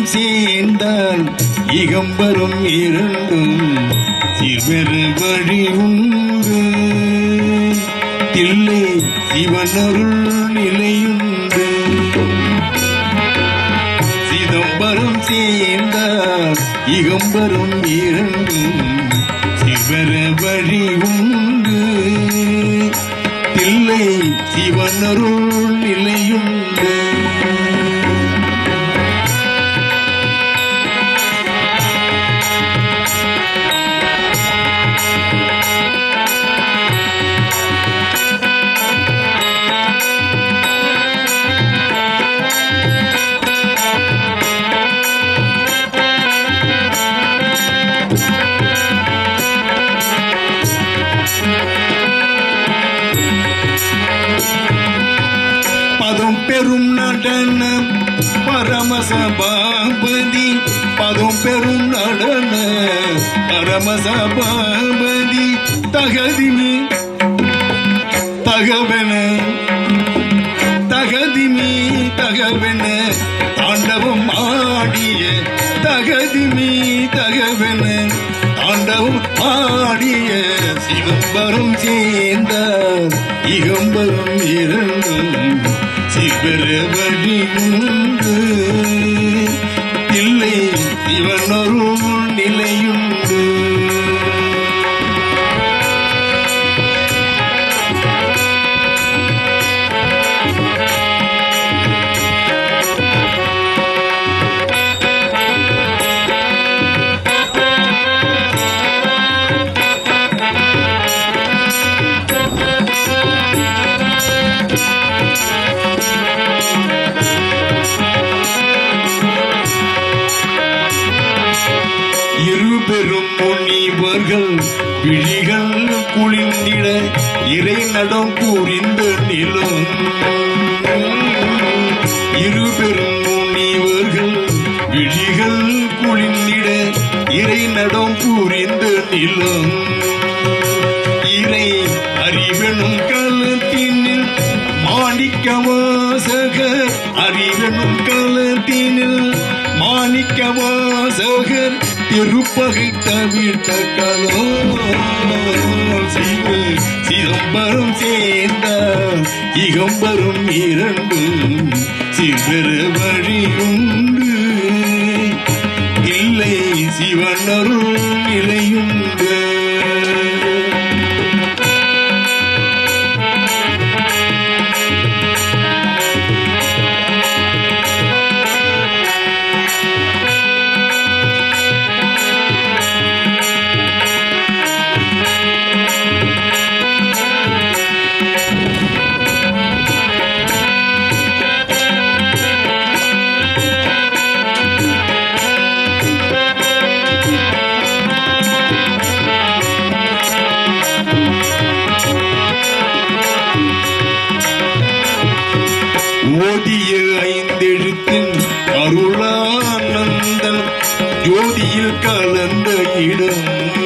சேர்ந்தால் இகம்பரும் இரண்டும் சிறுவரு வழி உண்டு தில்லை சிவனருள் நிலையுண்டு சிதம்பரம் சேர்ந்தால் இகம்பரும் இரண்டும் சிவர வழி உண்டு தில்லை சிவனருள் நிலையுண்டு பதம் பெரும் நடன பரமசபாபதி பதம் பெரும் நடன பரமசபாபதி தகதிமி தகவன தகதிமி தகவன தாண்டவம் ஆடிய தகதிமி தகவன தாண்டவம் ஆடிய சிவம்பரம் சேர்ந்த இகம்பரம் இரண்டும் சிவர வழி உண்டு இல்லை இவனொரு நிலையுண்டு இரு பெரும் முனிவர்கள் விழிகள் குளிர்ந்திட இறை நடம் கூறிந்த நிலம் இரு பெரும் முனிவர்கள் விழிகள் குளிர்ந்திட இறை நடம் கூறிந்த நிலம் இறை அறிவெனும் காலத்தினில் மாணிக்க வாசகர் அறிவெனும் காலத்தினில் மாணிக்க வாசகர் திருப்பகை தவிர்த்த கலம் சிவ சிதம்பரம் சேர்ந்த இகம்பரும் இரண்டும் சிவர வழியுண்டு இல்லை சிவனருள் நிலையுண்டு ஓதிய ஐந்தெழுத்தின் அருளானந்தம் ஜோதியில் கலந்த இடம்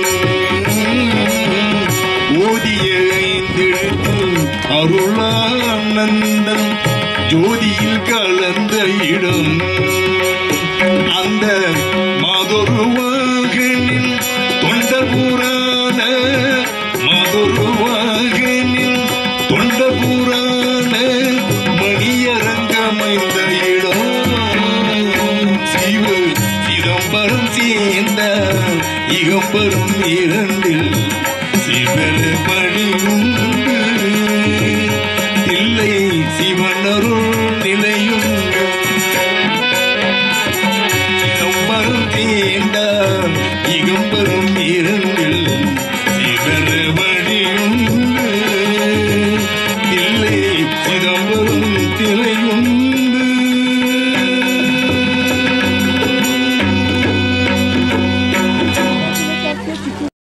ஓதிய ஐந்தெழுத்தின் அருளானந்தம் ஜோதியில் கலந்த இடம் அந்த மாதொருவாகனில் தொண்டர் புராண மாதொருவாகனில் தொண்டர் புராண மணியரங்கமைந்த இடம் சிவ சிதம்பரம் சேர்ந்த இகம்பரம் இரண்டில்